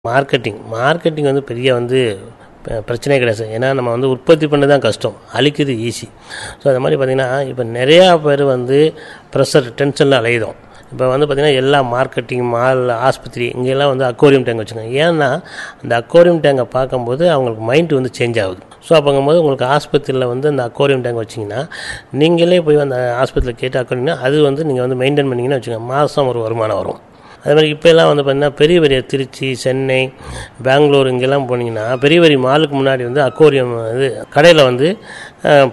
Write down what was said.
marketing marketing வந்து பெரிய வந்து ப- பிரச்சனையே கிடையாது சார் ஏன்னா நம்ம வந்து உற்பத்தி பண்ணது தான் கஷ்டம் அழிக்கிறது ஈஸி ஸோ அது மாதிரி பார்த்திங்கன்னா இப்போ நிறையா பேர் வந்து ப்ரெஷர் டென்ஷனில் அலையுதோம் இப்போ வந்து பார்த்திங்கன்னா எல்லா மார்க்கெட்டிங் மால் ஆஸ்பத்திரி இங்கெல்லாம் வந்து அக்வாரியம் டேங்க் வச்சுருக்காங்க ஏன்னா அந்த அக்வாரியம் டேங்கை பார்க்கும்போது அவங்களுக்கு மைண்டு வந்து சேஞ்ச் ஆகுது ஸோ அப்போங்கும்போது உங்களுக்கு ஆஸ்பத்திரியில் வந்து அந்த அக்வாரியம் டேங்க் வச்சிங்கன்னா நீங்களே போய் அந்த ஆஸ்பத்திரியில் கேட்டு அக்வாரியம்னா அது வந்து நீங்கள் வந்து மெயின்டைன் பண்ணிங்கன்னா வச்சுக்கோங்க மாதம் ஒரு வருமானம் வரும் அதே மாதிரி இப்போல்லாம் வந்து பார்த்தீங்கன்னா பெரிய பெரிய திருச்சி சென்னை பெங்களூர் இங்கெல்லாம் போனீங்கன்னா பெரிய பெரிய மாலுக்கு முன்னாடி வந்து அக்வாரியம் இது கடையில் வந்து அஹ்,